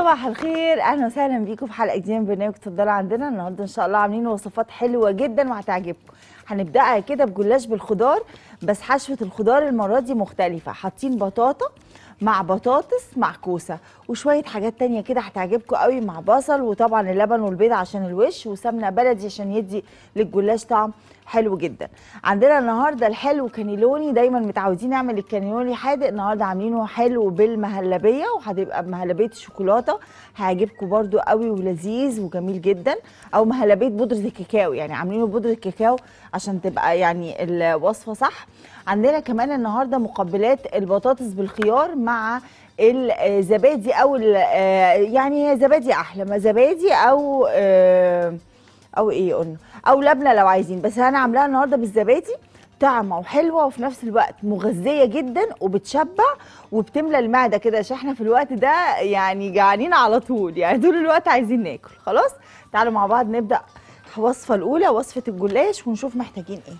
صباح الخير اهلا وسهلا بيكم في حلقه جديده من برنامج اتفضلوا عندنا النهارده ان شاء الله عاملين وصفات حلوه جدا وهتعجبكم هنبداها كده بجلاش بالخضار بس حشوه الخضار المره دي مختلفه حاطين بطاطا مع بطاطس مع كوسه وشويه حاجات تانية كده هتعجبكم قوي مع بصل وطبعا اللبن والبيض عشان الوش وسمنه بلدي عشان يدي للجلاش طعم حلو جدا عندنا النهارده الحلو كانيلوني دايما متعودين نعمل الكانيلوني حادق النهارده عاملينه حلو بالمهلبيه وهتبقى بمهلبيه الشوكولاته هيعجبكم برده قوي ولذيذ وجميل جدا او مهلبيه بودره الكاكاو يعني عاملينه بودره الكاكاو عشان تبقى يعني الوصفه صح عندنا كمان النهارده مقبلات البطاطس بالخيار مع الزبادي او ال- آه، يعني هي زبادي احلى ما زبادي او آه، او ايه قلنا او لبنه لو عايزين بس انا عاملاها النهارده بالزبادي طعمه وحلوه وفي نفس الوقت مغذيه جدا وبتشبع وبتملى المعده كده عشان احنا في الوقت ده يعني جعانين على طول يعني طول الوقت عايزين ناكل خلاص تعالوا مع بعض نبدا الوصفه الاولى وصفه الجلاش ونشوف محتاجين ايه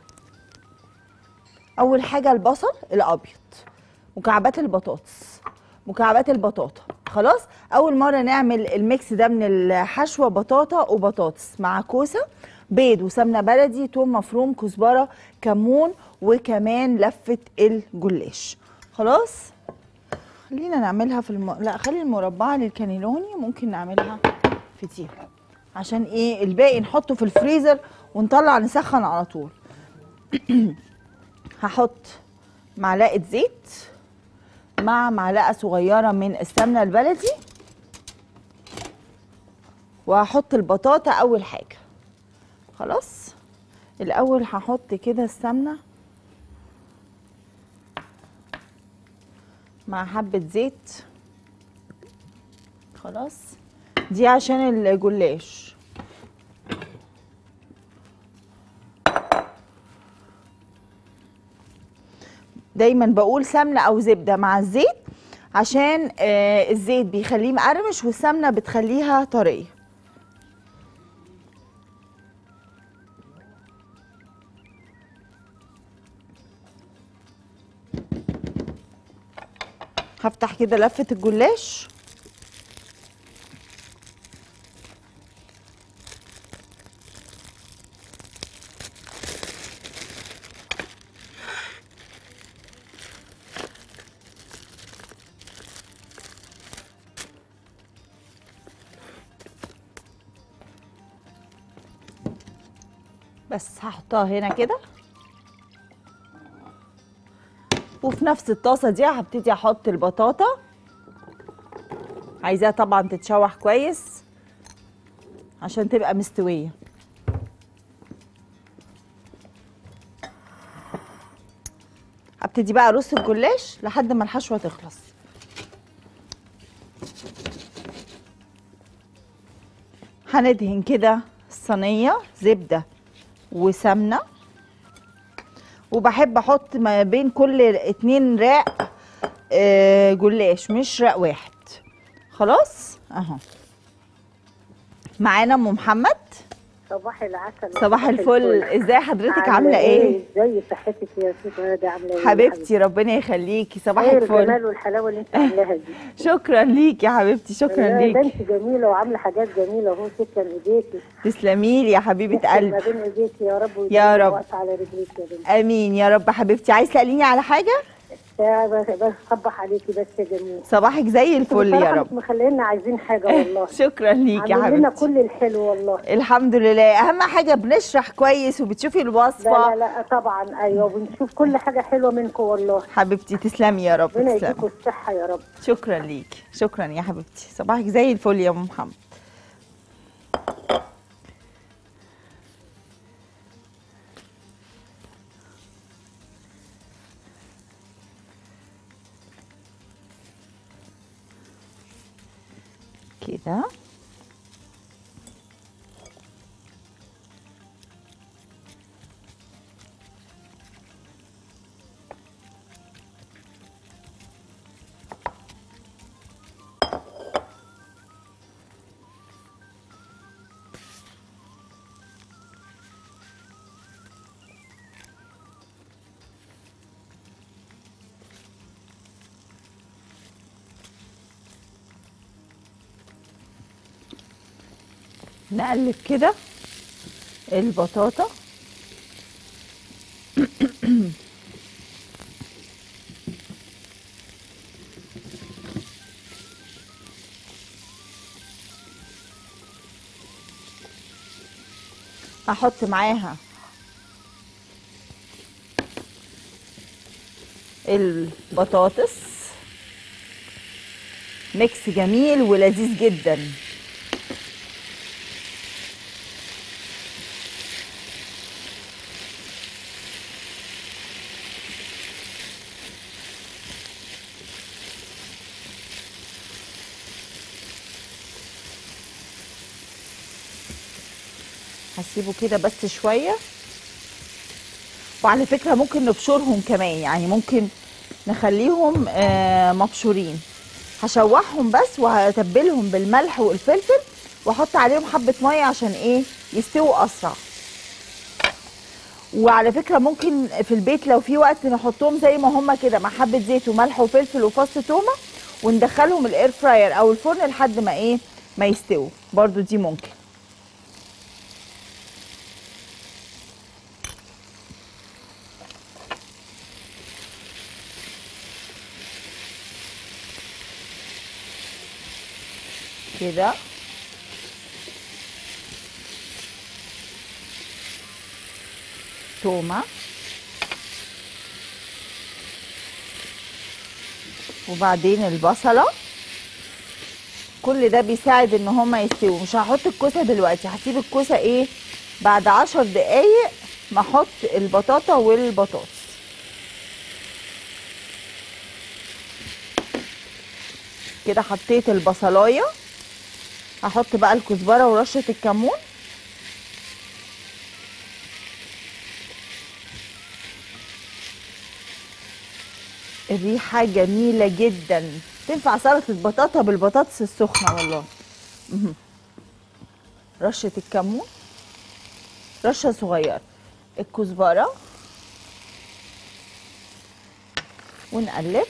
اول حاجه البصل الابيض مكعبات البطاطس مكعبات البطاطا خلاص اول مره نعمل الميكس ده من الحشوه بطاطا وبطاطس مع كوسه بيض وسمنه بلدي توم مفروم كزبره كمون وكمان لفه الجلاش خلاص خلينا نعملها في الم... لا خلي المربعه للكانيلوني ممكن نعملها في دي عشان ايه الباقي نحطه في الفريزر ونطلع نسخن على طول هحط معلقه زيت مع معلقه صغيره من السمنه البلدي وهحط البطاطا اول حاجه خلاص الاول هحط كده السمنه مع حبه زيت خلاص دي عشان الجلاش دايما بقول سمنه او زبده مع الزيت عشان آه الزيت بيخليه مقرمش والسمنه بتخليها طريه هفتح كده لفه الجلاش بس هحطها هنا كده وفي نفس الطاسه دي هبتدي احط البطاطا عايزاها طبعا تتشوح كويس عشان تبقى مستويه هبتدي بقى ارص الجلاش لحد ما الحشوه تخلص هندهن كده الصينيه زبده وسمنه وبحب احط ما بين كل اتنين راق آه، جلاش مش راق واحد خلاص اهو معانا ام محمد صباح العسل صباح الفل ازاي حضرتك عامله ايه ازاي صحتك يا ست غاده عامله ايه حبيبتي ربنا يخليكي صباح خير الفل الجمال والحلاوه اللي انت عاملاها دي شكرا ليكي يا حبيبتي شكرا لا، ده ليكي انت جميله وعامله حاجات جميله اهو تسلم ايديكي تسلمي لي يا حبيبه تسلم قلبي ما بين ايديكي يا رب يا ويديمك رب. واقفه على رجليك يا بنتي امين يا رب حبيبتي عايز تساليني على حاجه يا بس بس صبح عليكي بس يا جميل صباحك زي الفل يا بصراحة رب مش مخلينا عايزين حاجه والله شكرا ليكي يا عاملين لنا حبيبتي كل الحلو والله الحمد لله اهم حاجه بنشرح كويس وبتشوفي لا الوصفه لا لا طبعا ايوه بنشوف كل حاجه حلوه منكم والله حبيبتي تسلمي يا رب ربنا تسلمي يديكم الصحه يا رب شكرا ليكي شكرا يا حبيبتي صباحك زي الفل يا ام محمد كده نقلب كده البطاطا هحط معاها البطاطس ميكس جميل ولذيذ جدا هسيبه كده بس شويه وعلى فكره ممكن نبشرهم كمان يعني ممكن نخليهم آه، مبشورين هشوحهم بس وهتبلهم بالملح والفلفل واحط عليهم حبه ميه عشان ايه يستووا اسرع وعلى فكره ممكن في البيت لو في وقت نحطهم زي ما هم كده مع حبه زيت وملح وفلفل وفص تومه وندخلهم الاير فراير او الفرن لحد ما ايه ما يستووا برضو دي ممكن كده تومة وبعدين البصلة كل ده بيساعد ان هما يستووا مش هحط الكوسة دلوقتي هسيب الكوسة ايه بعد عشر دقايق ما احط البطاطا والبطاطس كده حطيت البصلايه هحط بقى الكزبره ورشه الكمون الريحه جميله جدا تنفع سلطه بطاطا بالبطاطس السخنه والله مهم. رشه الكمون رشه صغيره الكزبره ونقلب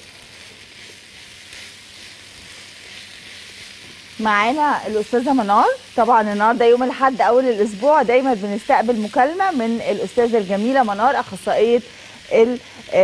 معانا الاستاذه منار طبعا النهارده يوم الاحد اول الاسبوع دايما بنستقبل مكالمه من الاستاذه الجميله منار اخصائيه ال-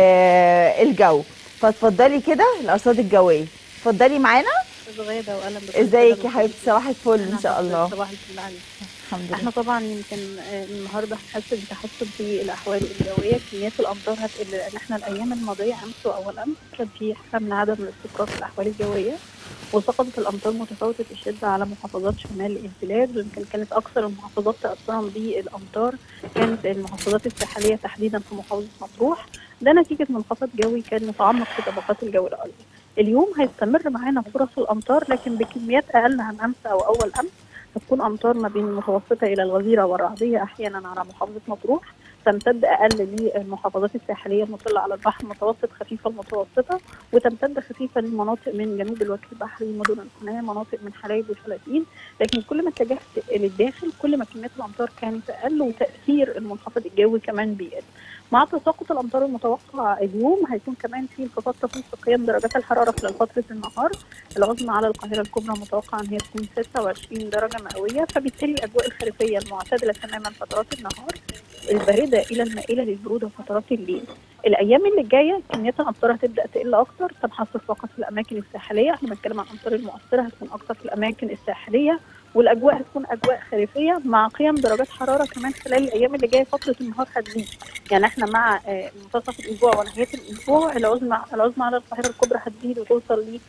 آه، الجو فاتفضلي كده الارصاد الجويه اتفضلي معانا غاده واهلا بك ازيك يا حبيبتي صباح الفل ان شاء الله صباح الفل عليك الحمد احنا لله طبعا يمكن آه، النهارده هنحس بتحسن في الاحوال الجويه كميات الامطار هتقل لان احنا الايام الماضيه امس واول امس كان في حاله من عدم الاستقرار في الاحوال الجويه وسقطت الامطار متفاوته الشده على محافظات شمال البلاد ويمكن كانت اكثر المحافظات تاثرا بالامطار كانت المحافظات الساحليه تحديدا في محافظه مطروح ده نتيجه منخفض جوي كان متعمق في طبقات الجو العليا اليوم هيستمر معانا فرص الامطار لكن بكميات اقل عن امس او اول امس هتكون امطار ما بين المتوسطه الى الغزيره والرعديه احيانا على محافظه مطروح تمتد اقل للمحافظات الساحليه المطله على البحر المتوسط خفيفه المتوسطه وتمتد خفيفه لمناطق من جنوب الوجه البحري مدن القناه مناطق من حلايب وشلاتين لكن كل ما اتجهت للداخل كل ما كميات الامطار كانت اقل وتاثير المنخفض الجوي كمان بيقل مع تساقط الامطار المتوقع اليوم هيكون كمان في انخفاض طفيف في قيم درجات الحراره خلال فتره النهار العظمى على القاهره الكبرى متوقع ان هي تكون 26 درجه مئويه فبالتالي الاجواء الخريفيه المعتدله تماما فترات النهار البارده الى المائله للبروده فترات الليل الايام اللي جايه كميات الامطار هتبدا تقل اكتر تنحصر فقط في الاماكن الساحليه احنا بنتكلم عن الامطار المؤثره هتكون اكتر في الاماكن الساحليه والاجواء هتكون اجواء خريفيه مع قيم درجات حراره كمان خلال الايام اللي جايه فتره النهار هتزيد يعني احنا مع آه، منتصف الاسبوع ونهايه الاسبوع العظمى العظمى على القاهره الكبرى هتزيد وتوصل ل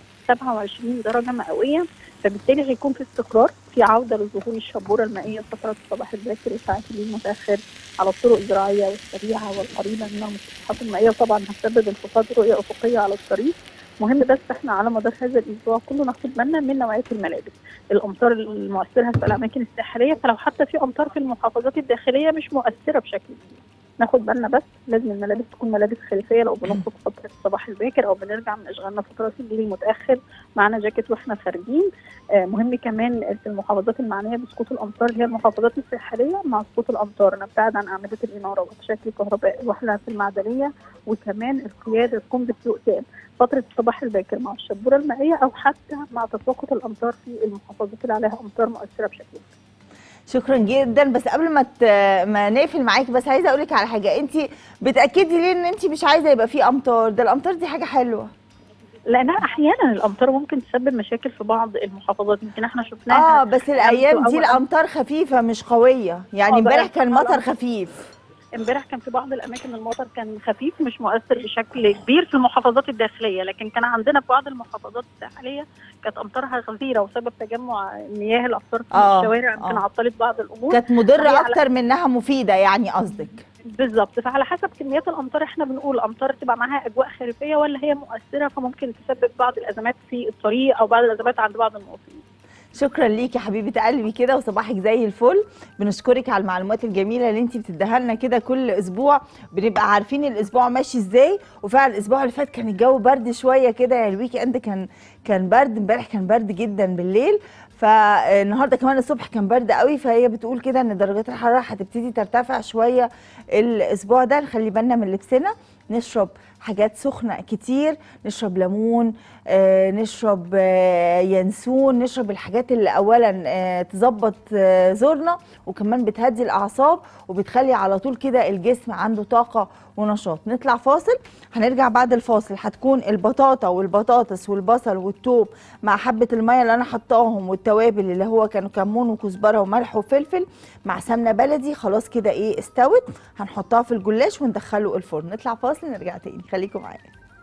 27 درجه مئويه فبالتالي هيكون في استقرار في عوده لظهور الشبوره المائيه فترات الصباح الباكر وساعات الليل المتاخر على الطرق الزراعيه والسريعه والقريبه من المسطحات المائيه وطبعا هتسبب انخفاض رؤيه افقيه على الطريق مهم بس احنا على مدار هذا الاسبوع كله ناخد بالنا من نوعيه الملابس الامطار المؤثره هتبقى الاماكن الساحليه فلو حتى في امطار في المحافظات الداخليه مش مؤثره بشكل كبير ناخد بالنا بس لازم الملابس تكون ملابس خريفيه لو بنخرج فتره الصباح الباكر او بنرجع من اشغالنا فترات الليل المتاخر معانا جاكيت واحنا خارجين آه مهم كمان في المحافظات المعنيه بسقوط الامطار اللي هي المحافظات الساحليه مع سقوط الامطار نبتعد عن اعمده الاناره وتشكل الكهرباء الوحله في المعدنيه وكمان القياده تكون بسوء تام فتره الصباح الباكر مع الشبوره المائيه او حتى مع تساقط الامطار في المحافظات اللي عليها امطار مؤثره بشكل كبير. شكرا جدا بس قبل ما ت... ما نقفل معاكي بس عايزه اقول لك على حاجه انت بتاكدي ليه ان انت مش عايزه يبقى في امطار ده الامطار دي حاجه حلوه لانها احيانا الامطار ممكن تسبب مشاكل في بعض المحافظات يمكن احنا شفناها اه بس الايام أمس دي وأول الامطار خفيفه مش قويه يعني آه، امبارح بقى كان سبحان مطر الله. خفيف امبارح كان في بعض الاماكن المطر كان خفيف مش مؤثر بشكل كبير في المحافظات الداخليه لكن كان عندنا في بعض المحافظات الساحليه كانت امطارها غزيره وسبب تجمع مياه الامطار في آه، الشوارع يمكن آه. عطلت بعض الامور كانت هي مضره على- اكتر منها مفيده يعني قصدك بالظبط فعلى حسب كميات الامطار احنا بنقول امطار تبقى معاها اجواء خريفيه ولا هي مؤثره فممكن تسبب بعض الازمات في الطريق او بعض الازمات عند بعض المواطنين شكرا ليكي يا حبيبه قلبي كده وصباحك زي الفل بنشكرك على المعلومات الجميله اللي انت بتديها لنا كده كل اسبوع بنبقى عارفين الاسبوع ماشي ازاي وفعلا الاسبوع اللي فات كان الجو برد شويه كده يعني الويك اند كان كان برد امبارح كان برد جدا بالليل فالنهارده كمان الصبح كان برد قوي فهي بتقول كده ان درجات الحراره هتبتدي ترتفع شويه الاسبوع ده نخلي بالنا من لبسنا نشرب حاجات سخنه كتير نشرب ليمون آه، نشرب آه، ينسون نشرب الحاجات اللي اولا آه، تظبط آه، زورنا وكمان بتهدي الاعصاب وبتخلي على طول كده الجسم عنده طاقه ونشاط نطلع فاصل هنرجع بعد الفاصل هتكون البطاطا والبطاطس والبصل والثوم مع حبه الميه اللي انا حطاهم والتوابل اللي هو كانوا كمون وكزبره وملح وفلفل مع سمنه بلدي خلاص كده ايه استوت هنحطها في الجلاش وندخله الفرن نطلع فاصل نرجع تاني خليكم معايا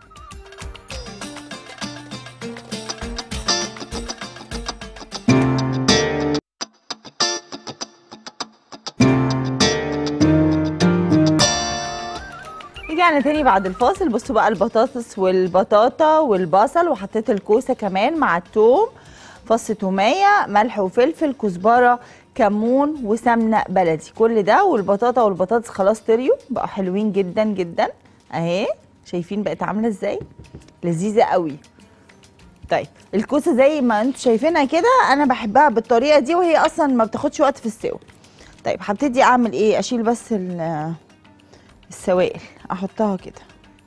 رجعنا تاني بعد الفاصل بصوا بقى البطاطس والبطاطا والبصل وحطيت الكوسه كمان مع الثوم فص توميه ملح وفلفل كزبره كمون وسمنه بلدي كل ده والبطاطا والبطاطس خلاص طريوا بقوا حلوين جدا جدا اهي شايفين بقت عامله ازاي لذيذه قوي طيب الكوسه زي ما انتم شايفينها كده انا بحبها بالطريقه دي وهي اصلا ما بتاخدش وقت في السوا طيب هبتدي اعمل ايه اشيل بس ال- السوائل احطها كده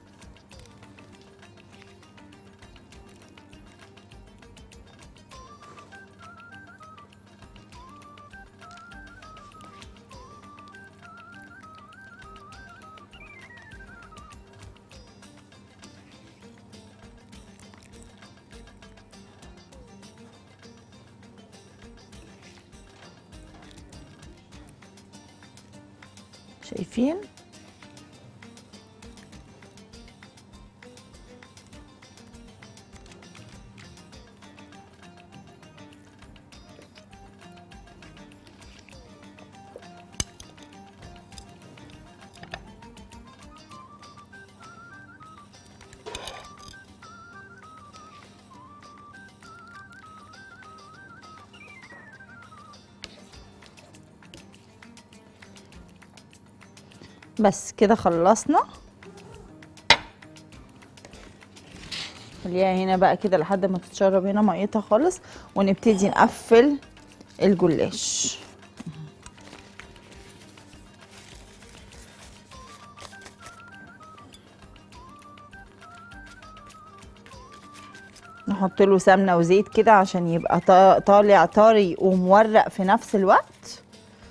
شايفين بس كده خلصنا خليها هنا بقى كده لحد ما تتشرب هنا ميتها خالص ونبتدي نقفل الجلاش نحط له سمنه وزيت كده عشان يبقى طا- طالع طري ومورق في نفس الوقت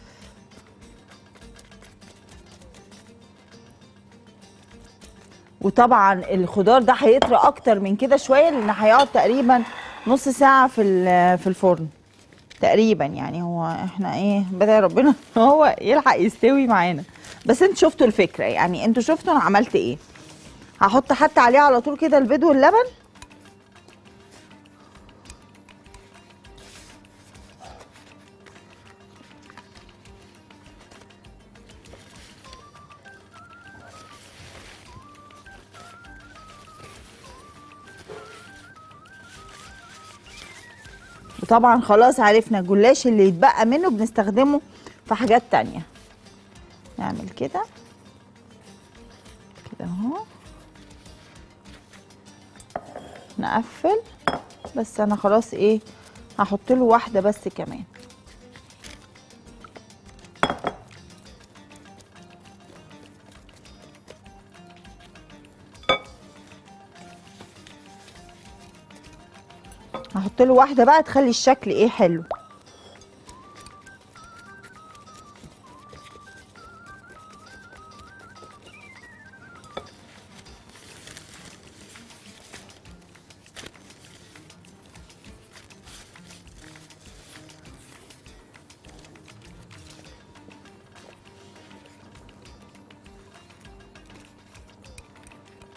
وطبعا الخضار ده هيطرى اكتر من كده شويه لان هيقعد تقريبا نص ساعه في ال- في الفرن تقريبا يعني هو احنا ايه بدأ ربنا إن هو يلحق يستوي معانا بس انتوا شفتوا الفكره يعني انتوا شفتوا انا عملت ايه هحط حتى عليه على طول كده البيض واللبن وطبعا خلاص عرفنا الجلاش اللي يتبقى منه بنستخدمه في حاجات تانية نعمل كده كده اهو نقفل بس انا خلاص ايه هحط له واحده بس كمان هحط له واحده بقى تخلي الشكل ايه حلو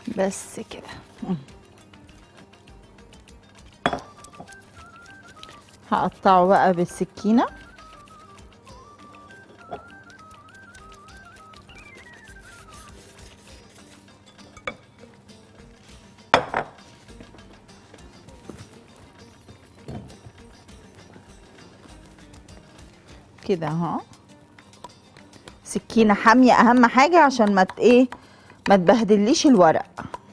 بس كده مم. هقطعه بقى بالسكينه كده اهو سكينه حاميه اهم حاجه عشان ما ت- ايه ما تبهدليش الورق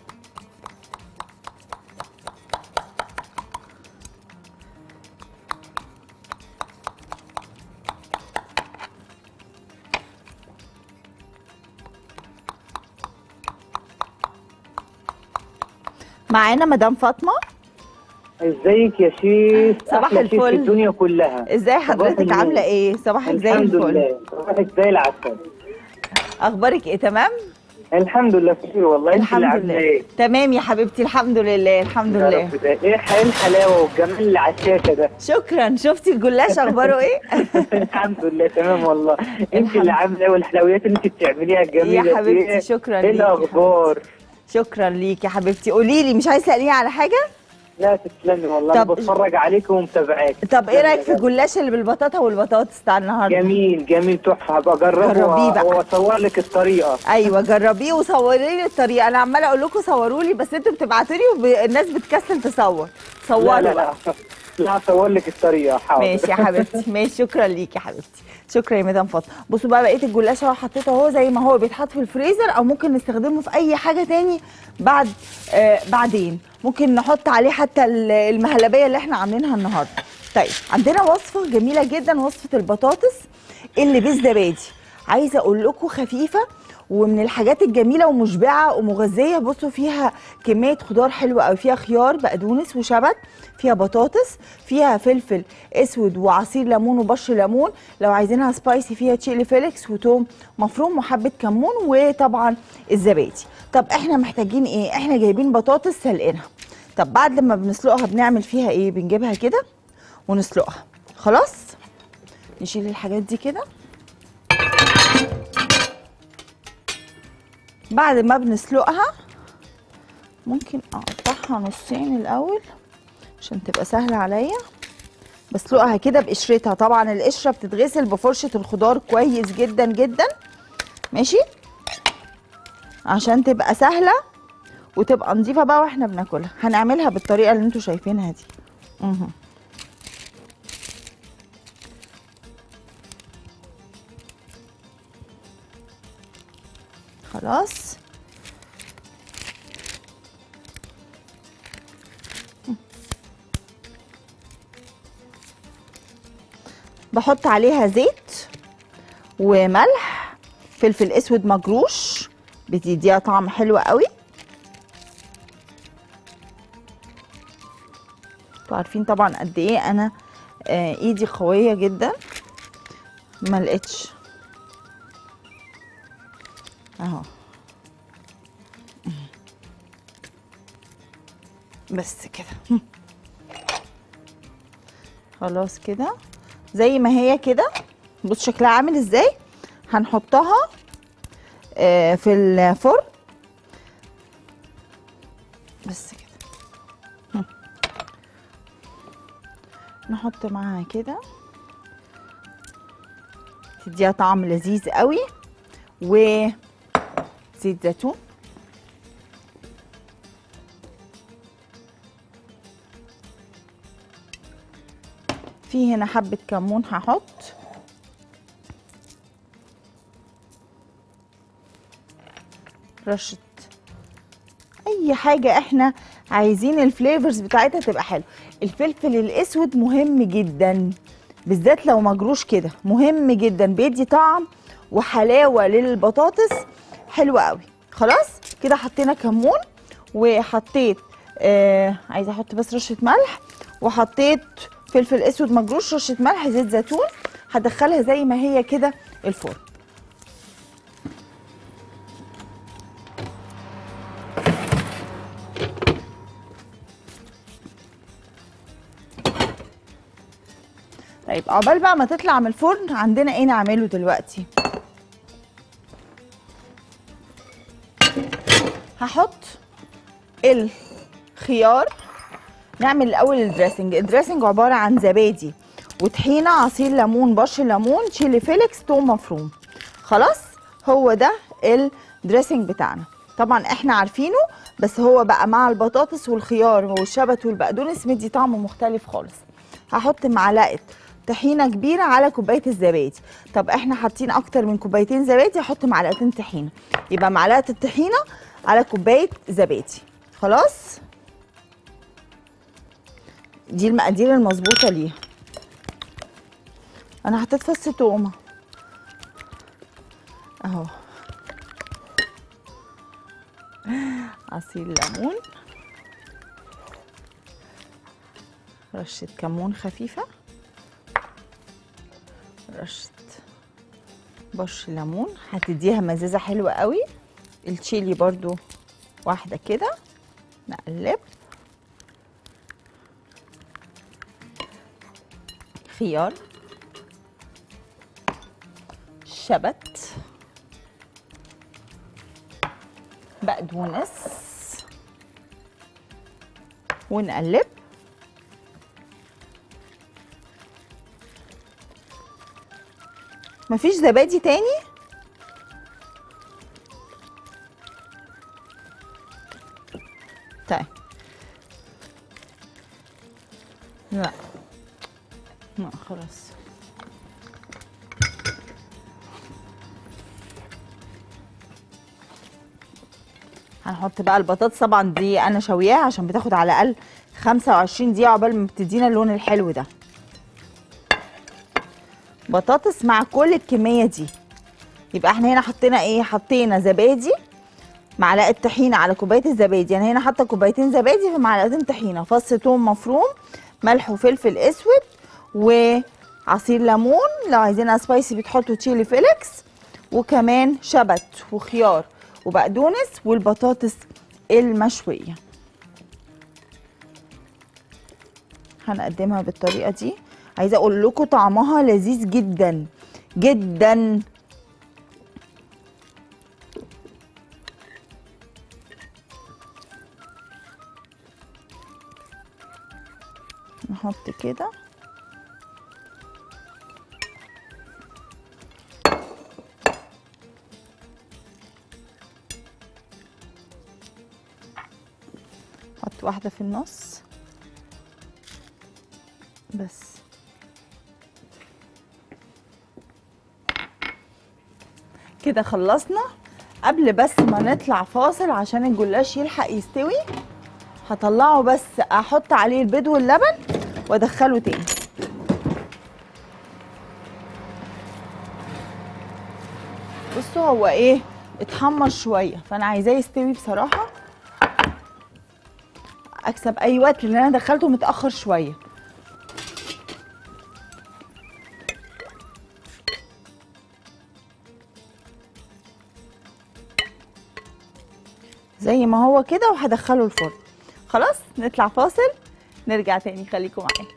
معانا مدام فاطمه ازيك يا شيخ صباح أحلى شيخ الفل. في الدنيا كلها ازاي حضرتك النور. عامله ايه صباحك زي الحمد الفل لله صباحك زي العسل اخبارك ايه تمام الحمد لله بخير والله انت اللي الحمد عامله لله ايه تمام يا حبيبتي الحمد لله الحمد يا لله رب ده ايه ح- إيه الحلاوه والجمال اللي على الشاشه ده شكرا شفتي الجلاش اخباره ايه الحمد لله تمام والله انت الحمد. اللي عامله ايه والحلويات اللي انت بتعمليها الجميله دي يا حبيبتي إيه؟ شكرا ايه ليكي يا الاخبار شكرا ليك يا حبيبتي قولي لي مش عايزه تساليني على حاجه لا تسلمي والله انا طب- بتفرج عليك ومتابعاك طب ايه رايك في الجلاش اللي بالبطاطا والبطاطس بتاع النهارده جميل جميل تحفه هبقى اجربه جربيه بقى. واصور لك الطريقه ايوه جربيه وصوري لي الطريقه انا عماله اقول لكم صوروا لي بس انتوا بتبعتوا لي والناس بتكسل تصور صوروا لا لا بقى. لا لا هصور لك الطريقه حاضر ماشي يا حبيبتي ماشي شكرا ليك يا حبيبتي شكرا يا مدام فاطمه بصوا بقى بقيه الجلاش اهو حطيته اهو زي ما هو بيتحط في الفريزر او ممكن نستخدمه في اي حاجه تاني بعد آه بعدين ممكن نحط عليه حتى ال- المهلبيه اللي احنا عاملينها النهارده طيب عندنا وصفه جميله جدا وصفه البطاطس اللي بالزبادي عايزه اقول لكم خفيفه ومن الحاجات الجميله ومشبعه ومغذيه بصوا فيها كميه خضار حلوه قوي فيها خيار بقدونس وشبت فيها بطاطس فيها فلفل اسود وعصير ليمون وبشر ليمون لو عايزينها سبايسي فيها تشيلي فيليكس وتوم مفروم وحبه كمون وطبعا الزبادي طب احنا محتاجين ايه احنا جايبين بطاطس سلقينها طب بعد لما بنسلقها بنعمل فيها ايه بنجيبها كده ونسلقها خلاص نشيل الحاجات دي كده بعد ما بنسلقها ممكن اقطعها نصين الاول عشان تبقى سهله عليا بسلقها كده بقشرتها طبعا القشره بتتغسل بفرشه الخضار كويس جدا جدا ماشي عشان تبقى سهله وتبقى نظيفه بقى واحنا بناكلها هنعملها بالطريقه اللي انتوا شايفينها دي مهم. خلاص بحط عليها زيت وملح فلفل اسود مجروش بتديها طعم حلو قوي انتوا عارفين طبعا قد ايه انا آه ايدي قويه جدا ما لقيتش اهو بس كده خلاص كده زي ما هي كده بص شكلها عامل ازاي هنحطها آه، في الفرن بس كده هم. نحط معاها كده تديها طعم لذيذ قوي وزيت زيتون في هنا حبة كمون هحط رشة أي حاجة احنا عايزين الفليفرز بتاعتها تبقى حلو الفلفل الأسود مهم جدا بالذات لو مجروش كده مهم جدا بيدي طعم وحلاوة للبطاطس حلوة قوي خلاص كده حطينا كمون وحطيت آه عايزة احط بس رشة ملح وحطيت فلفل اسود مجروش رشة ملح زيت زيتون هدخلها زي ما هي كده الفرن طيب عقبال بقى ما تطلع من الفرن عندنا ايه نعمله دلوقتي هحط الخيار نعمل الاول الدريسنج الدريسنج عباره عن زبادي وطحينه عصير ليمون بشر ليمون تشيلي فيليكس توم مفروم خلاص هو ده الدريسنج بتاعنا طبعا احنا عارفينه بس هو بقى مع البطاطس والخيار والشبت والبقدونس مدي طعم مختلف خالص هحط معلقه طحينه كبيره على كوبايه الزبادي طب احنا حاطين اكتر من كوبايتين زبادي هحط معلقتين طحينه يبقى معلقه الطحينه على كوبايه زبادي خلاص دي المقادير المظبوطه ليها انا حطيت فص تومه اهو عصير ليمون رشة كمون خفيفة رشة بشر ليمون هتديها مزازة حلوة قوي التشيلي برضو واحدة كده نقلب خيار شبت بقدونس ونقلب مفيش زبادي تاني طيب لا لا خلاص هنحط بقى البطاطس طبعا دي انا شوياها عشان بتاخد على الاقل 25 دقيقه عقبال ما بتدينا اللون الحلو ده بطاطس مع كل الكميه دي يبقى احنا هنا حطينا ايه حطينا زبادي معلقه طحينه على كوبايه الزبادي يعني هنا حاطه كوبايتين زبادي في معلقتين طحينه فص ثوم مفروم ملح وفلفل اسود وعصير ليمون لو عايزينها سبايسي بتحطوا تشيلي فيليكس وكمان شبت وخيار وبقدونس والبطاطس المشويه هنقدمها بالطريقه دي عايزه اقول لكم طعمها لذيذ جدا جدا نحط كده حط واحدة في النص بس كده خلصنا قبل بس ما نطلع فاصل عشان الجلاش يلحق يستوي هطلعه بس احط عليه البيض واللبن وادخله تاني بصوا هو ايه اتحمر شويه فانا عايزاه يستوي بصراحه اكسب اي وقت لان انا دخلته متاخر شويه زي ما هو كده وهدخله الفرن خلاص نطلع فاصل نرجع تاني خليكم معايا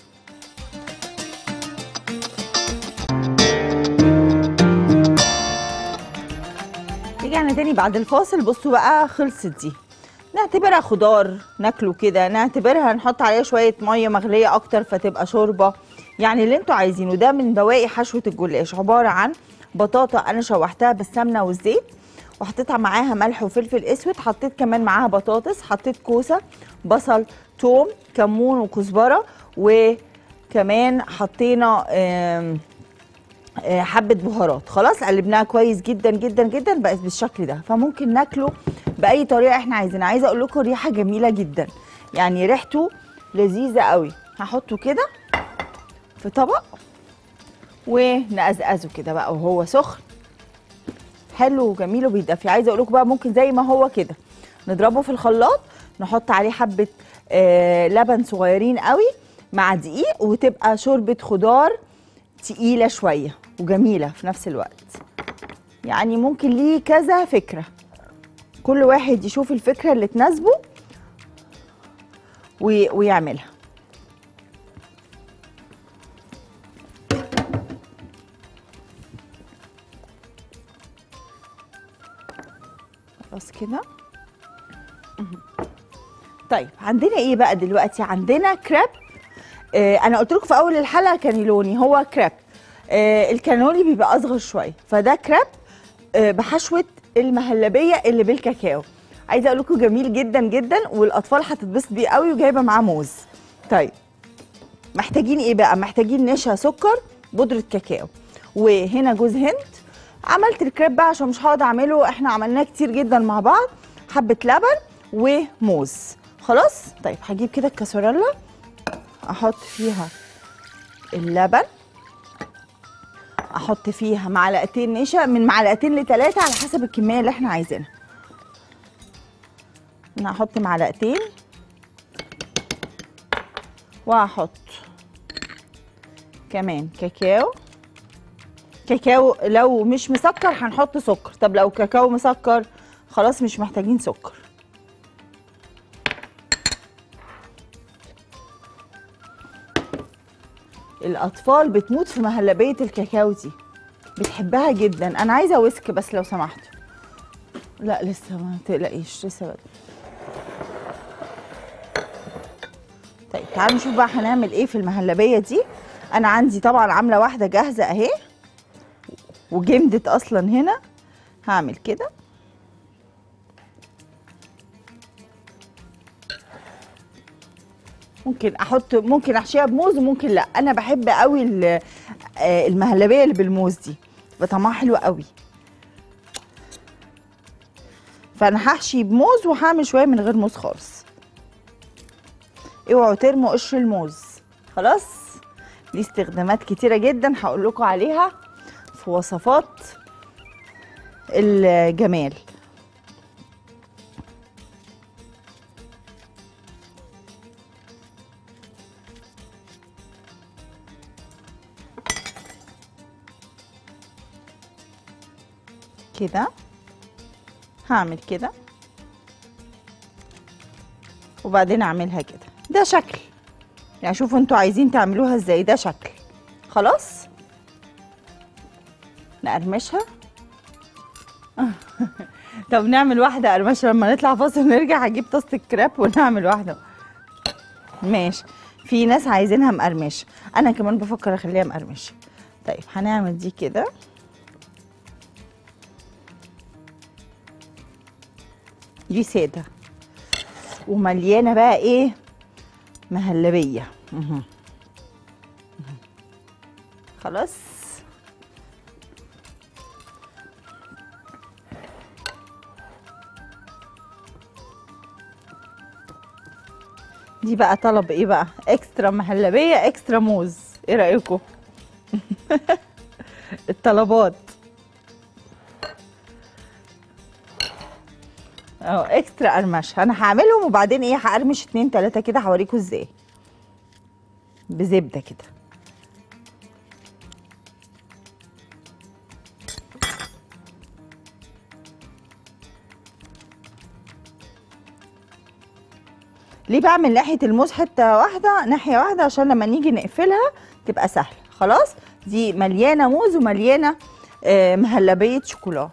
رجعنا تاني بعد الفاصل بصوا بقى خلصت دي نعتبرها خضار ناكله كده نعتبرها نحط عليها شويه ميه مغليه اكتر فتبقى شوربه يعني اللي انتوا عايزينه ده من بواقي حشوه الجلاش عباره عن بطاطا انا شوحتها بالسمنه والزيت وحطيتها معاها ملح وفلفل اسود حطيت كمان معاها بطاطس حطيت كوسه بصل توم كمون وكزبره وكمان حطينا آم، آه، حبه بهارات خلاص قلبناها كويس جدا جدا جدا بقت بالشكل ده فممكن ناكله باي طريقه احنا عايزينها عايزه اقول لكم ريحه جميله جدا يعني ريحته لذيذه قوي هحطه كده في طبق ونقزقزه كده بقى وهو سخن حلو وجميل وبيدفي عايزه اقول لكم بقى ممكن زي ما هو كده نضربه في الخلاط نحط عليه حبه آه لبن صغيرين قوي مع دقيق وتبقى شوربه خضار تقيله شويه وجميله في نفس الوقت يعني ممكن ليه كذا فكره كل واحد يشوف الفكره اللي تناسبه وي- ويعملها خلاص كده طيب عندنا ايه بقى دلوقتي عندنا كريب آه انا قلت لكم في اول الحلقه كانيلوني هو كريب آه الكانولي بيبقى اصغر شويه فده كريب آه بحشوه المهلبيه اللي بالكاكاو عايزه اقول لكم جميل جدا جدا والاطفال هتتبسط بيه قوي وجايبه معاه موز طيب محتاجين ايه بقى محتاجين نشا سكر بودره كاكاو وهنا جوز هند عملت الكريب بقى عشان مش هقعد اعمله احنا عملناه كتير جدا مع بعض حبه لبن وموز خلاص طيب هجيب كده الكاسوريلا احط فيها اللبن احط فيها معلقتين نشا من معلقتين لثلاثه على حسب الكميه اللي احنا عايزينها انا هحط معلقتين وهحط كمان كاكاو كاكاو لو مش مسكر هنحط سكر طب لو كاكاو مسكر خلاص مش محتاجين سكر الاطفال بتموت في مهلبيه الكاكاو دي بتحبها جدا انا عايزه ويسك بس لو سمحتوا لا لسه ما تقلقيش لسه بدري طيب تعالوا نشوف بقى هنعمل ايه في المهلبيه دي انا عندي طبعا عامله واحده جاهزه اهي وجمدت اصلا هنا هعمل كده ممكن احط ممكن احشيها بموز وممكن لا انا بحب قوي ال- آه، المهلبيه اللي بالموز دي بتبقى طعمها حلو قوي فانا هحشي بموز وهعمل شويه من غير موز خالص اوعوا ترموا قشر الموز خلاص دي استخدامات كتيره جدا هقول لكم عليها في وصفات الجمال كده هعمل كده وبعدين اعملها كده ده شكل يعني شوفوا انتوا عايزين تعملوها ازاي ده شكل خلاص نقرمشها طب نعمل واحدة قرمشة لما نطلع فاصل نرجع هجيب طاسة الكراب ونعمل واحدة ماشي في ناس عايزينها مقرمشة أنا كمان بفكر أخليها مقرمشة طيب هنعمل دي كده دي سادة ومليانة بقى إيه مهلبية مهم. مهم. خلاص دي بقى طلب ايه بقى اكسترا مهلبيه اكسترا موز ايه رايكم الطلبات اه اكسترا قرمش انا هعملهم وبعدين ايه هقرمش اتنين تلاته كده هوريكم ازاي بزبده كده ليه بعمل ناحيه الموز حته واحده ناحيه واحده عشان لما نيجي نقفلها تبقى سهله خلاص دي مليانه موز ومليانه آه، مهلبيه شوكولاته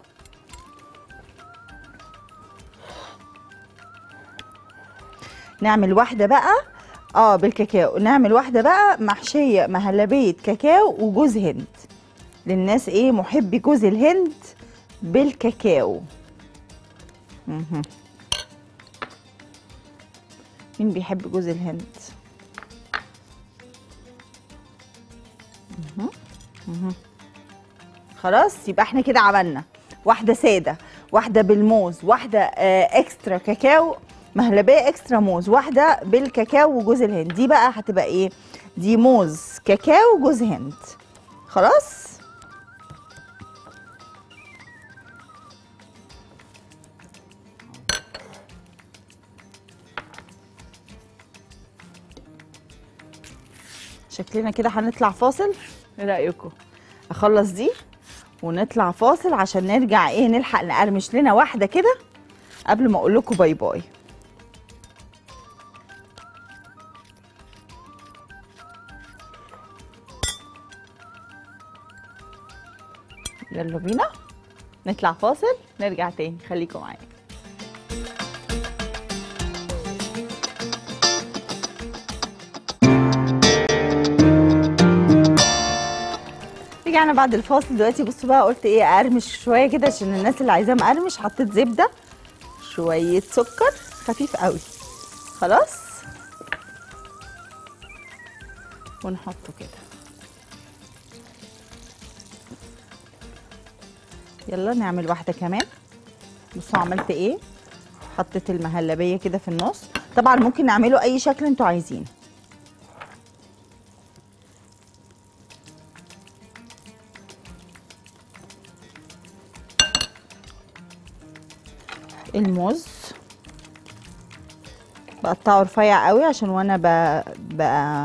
نعمل واحده بقى اه بالكاكاو نعمل واحده بقى محشيه مهلبيه كاكاو وجوز هند للناس ايه محبي جوز الهند بالكاكاو مهم. مين بيحب جوز الهند مهم. مهم. خلاص يبقى احنا كده عملنا واحده ساده واحده بالموز واحده آه اكسترا كاكاو مهلبيه اكسترا موز واحده بالكاكاو وجوز الهند دي بقى هتبقى ايه دي موز كاكاو جوز هند خلاص شكلنا كده هنطلع فاصل ايه رايكم اخلص دي ونطلع فاصل عشان نرجع ايه نلحق نقرمش لنا واحده كده قبل ما اقول لكم باي باي يلا بينا نطلع فاصل نرجع تاني خليكم معايا ورجعنا بعد الفاصل دلوقتي بصوا بقى قلت ايه اقرمش شويه كده عشان الناس اللي عايزاه مقرمش حطيت زبده شويه سكر خفيف قوي خلاص ونحطه كده يلا نعمل واحده كمان بصوا عملت ايه حطيت المهلبيه كده في النص طبعا ممكن نعمله اي شكل انتوا عايزينه الموز بقطعه رفيع قوي عشان وانا ب... ب...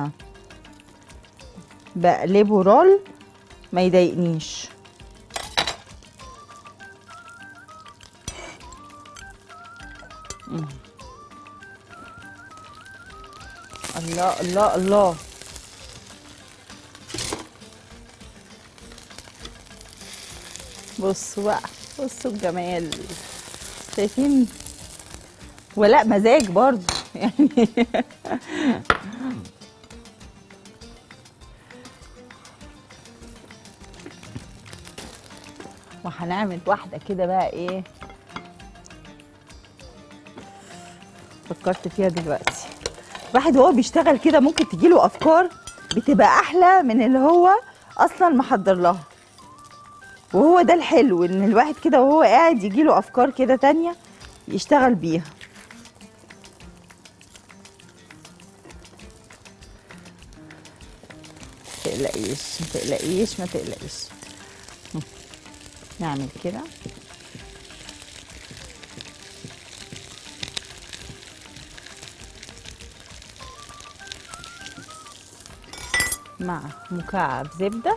بقلبه رول ما يضايقنيش مم. الله الله الله بصوا بقى بصوا الجمال شايفين ولا مزاج برضو يعني وهنعمل واحده كده بقى ايه فكرت فيها دلوقتي الواحد وهو بيشتغل كده ممكن تجيله افكار بتبقى احلى من اللي هو اصلا محضر لها وهو ده الحلو ان الواحد كده وهو قاعد يجيله افكار كده تانية يشتغل بيها تقلقيش ما تقلقيش ما تقلقيش هم. نعمل كده مع مكعب زبده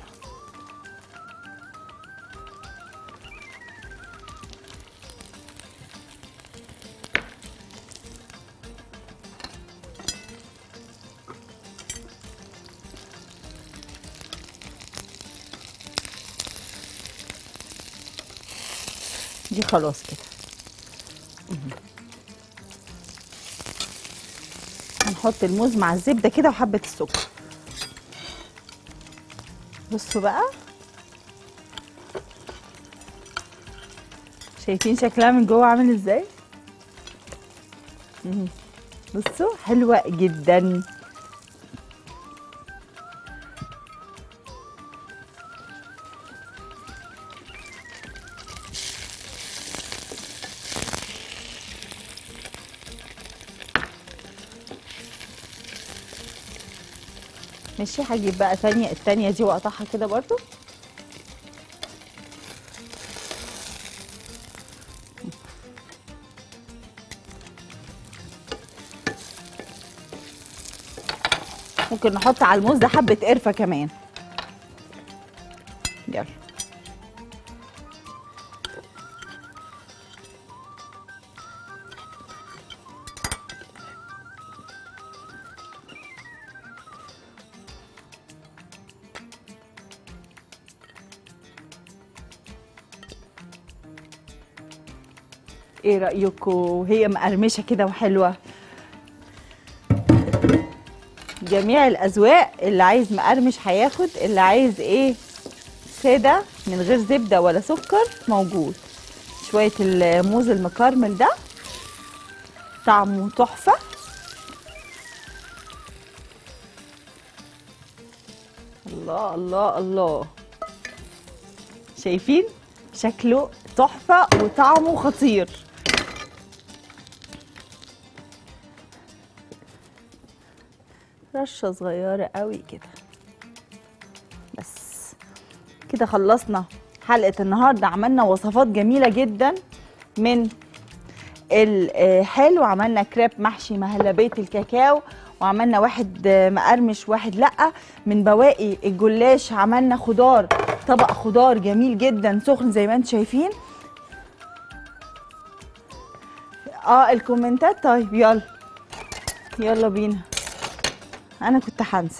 دي خلاص كده مهم. هنحط الموز مع الزبده كده وحبه السكر بصوا بقى شايفين شكلها من جوه عامل ازاي مهم. بصوا حلوه جدا ماشي هجيب بقى ثانية التانية دي واقطعها كده برضو ممكن نحط على الموز ده حبة قرفة كمان يلا ايه رأيكم هي مقرمشة كده وحلوة جميع الأذواق اللي عايز مقرمش هياخد اللي عايز ايه سادة من غير زبدة ولا سكر موجود شوية الموز المكرمل ده طعمه تحفة الله الله الله شايفين شكله تحفة وطعمه خطير رشة صغيرة قوي كده بس كده خلصنا حلقة النهاردة عملنا وصفات جميلة جدا من الحلو عملنا كريب محشي مهلبية الكاكاو وعملنا واحد مقرمش واحد لأ من بواقي الجلاش عملنا خضار طبق خضار جميل جدا سخن زي ما انتم شايفين اه الكومنتات طيب يلا يلا بينا انا كنت هنسى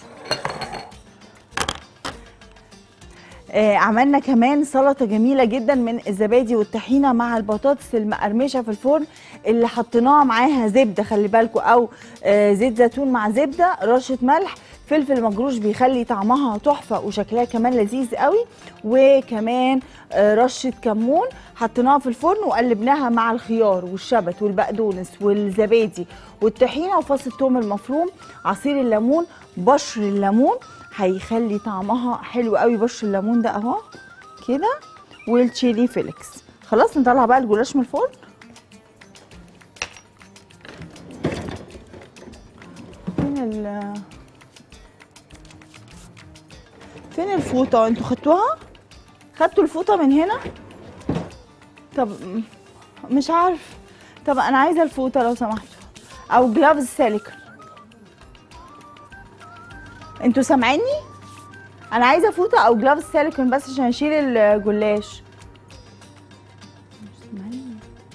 آه عملنا كمان سلطه جميله جدا من الزبادي والطحينه مع البطاطس المقرمشه في الفرن اللي حطيناها معاها زبده خلي بالكم او آه زيت زيتون مع زبده رشه ملح فلفل مجروش بيخلي طعمها تحفه وشكلها كمان لذيذ قوي وكمان آه، رشه كمون حطيناها في الفرن وقلبناها مع الخيار والشبت والبقدونس والزبادي والطحينه وفص الثوم المفروم عصير الليمون بشر الليمون هيخلي طعمها حلو قوي بشر الليمون ده اهو كده والتشيلي فيليكس خلاص نطلع بقى الجلاش من الفرن فين ال فين الفوطة انتوا خدتوها؟ خدتوا الفوطة من هنا؟ طب م- مش عارف طب انا عايزة الفوطة لو سمحتوا او جلافز سيليكون انتوا سامعيني؟ انا عايزة فوطة او جلافز سيليكون بس عشان اشيل الجلاش مش سامعيني.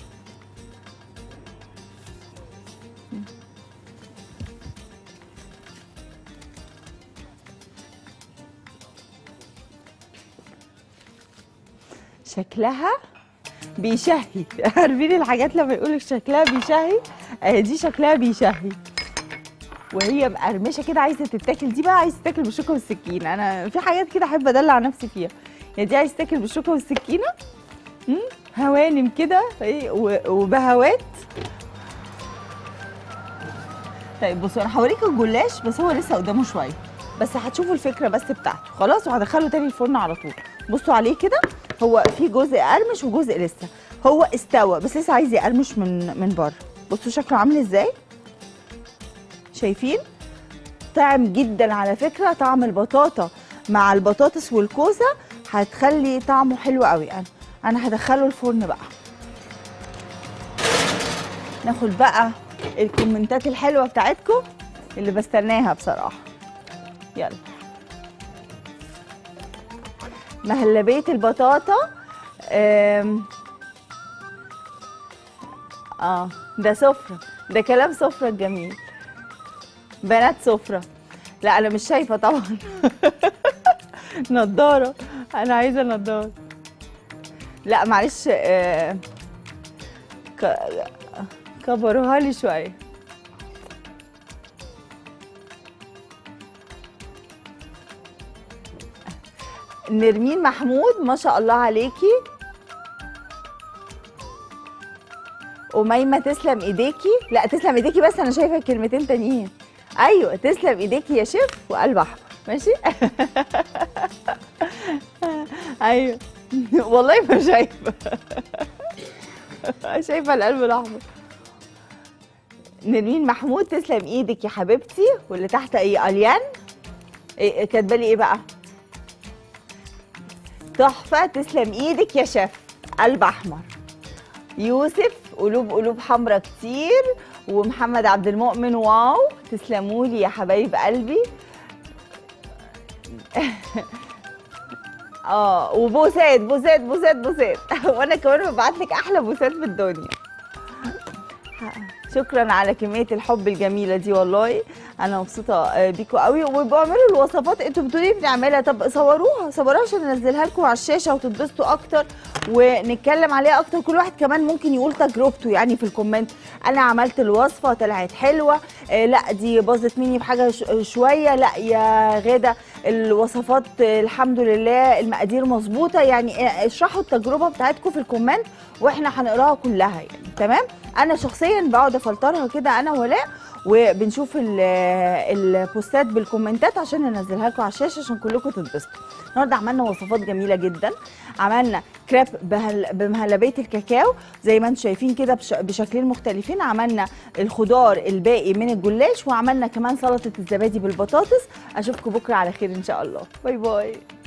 شكلها بيشهي عارفين الحاجات لما يقولك شكلها بيشهي اهي دي شكلها بيشهي وهي مقرمشه كده عايزه تتاكل دي بقى عايزه تتاكل بالشوكه والسكينه انا في حاجات كده احب ادلع نفسي فيها يعني دي عايزه تتاكل بالشوكه والسكينه مم، هوانم كده إيه، و- وبهوات طيب بصوا انا هوريكم الجلاش بس هو لسه قدامه شويه بس هتشوفوا الفكره بس بتاعته خلاص وهدخله تاني الفرن على طول بصوا عليه كده هو في جزء قرمش وجزء لسه هو استوى بس لسه عايز يقرمش من من بره بصوا شكله عامل ازاي شايفين طعم جدا على فكره طعم البطاطا مع البطاطس والكوسه هتخلي طعمه حلو قوي انا انا هدخله الفرن بقى ناخد بقى الكومنتات الحلوه بتاعتكم اللي بستناها بصراحه يلا مهلبية البطاطا آم، اه ده سفرة ده كلام سفرة الجميل بنات سفرة لا انا مش شايفة طبعا نضارة انا عايزة نضارة لا معلش آه، ك- كبروها لي شوية نرمين محمود ما شاء الله عليكي أميمة تسلم ايديكي لا تسلم ايديكي بس انا شايفه كلمتين تانيين ايوه تسلم ايديكي يا شيف وقلب احمر ماشي ايوه والله ما شايفه شايفه القلب الاحمر نرمين محمود تسلم ايدك يا حبيبتي واللي تحت ايه اليان إيه كاتبه لي ايه بقى تحفه تسلم ايدك يا شيف قلب احمر يوسف قلوب قلوب حمرا كتير ومحمد عبد المؤمن واو تسلموا لي يا حبايب قلبي اه وبوسات بوسات بوسات بوسات وانا كمان ببعت لك احلى بوسات في الدنيا شكرا على كميه الحب الجميله دي والله انا مبسوطه آه، بيكوا قوي وبيعملوا الوصفات انتوا بتقولوا لي بنعملها طب صوروها صوروها عشان ننزلها لكم على الشاشه وتتبسطوا اكتر ونتكلم عليها اكتر كل واحد كمان ممكن يقول تجربته يعني في الكومنت انا عملت الوصفه طلعت حلوه آه لا دي باظت مني بحاجه ش- شويه لا يا غاده الوصفات آه، الحمد لله المقادير مظبوطه يعني آه، اشرحوا التجربه بتاعتكم في الكومنت واحنا هنقراها كلها يعني تمام انا شخصيا بقعد افلترها كده انا ولاء وبنشوف ال- البوستات بالكومنتات عشان ننزلها لكم على الشاشه عشان كلكم تتبسطوا النهارده عملنا وصفات جميله جدا عملنا كريب بهل- بمهلبيه الكاكاو زي ما انتم شايفين كده بش- بشكلين مختلفين عملنا الخضار الباقي من الجلاش وعملنا كمان سلطه الزبادي بالبطاطس اشوفكم بكره على خير ان شاء الله باي باي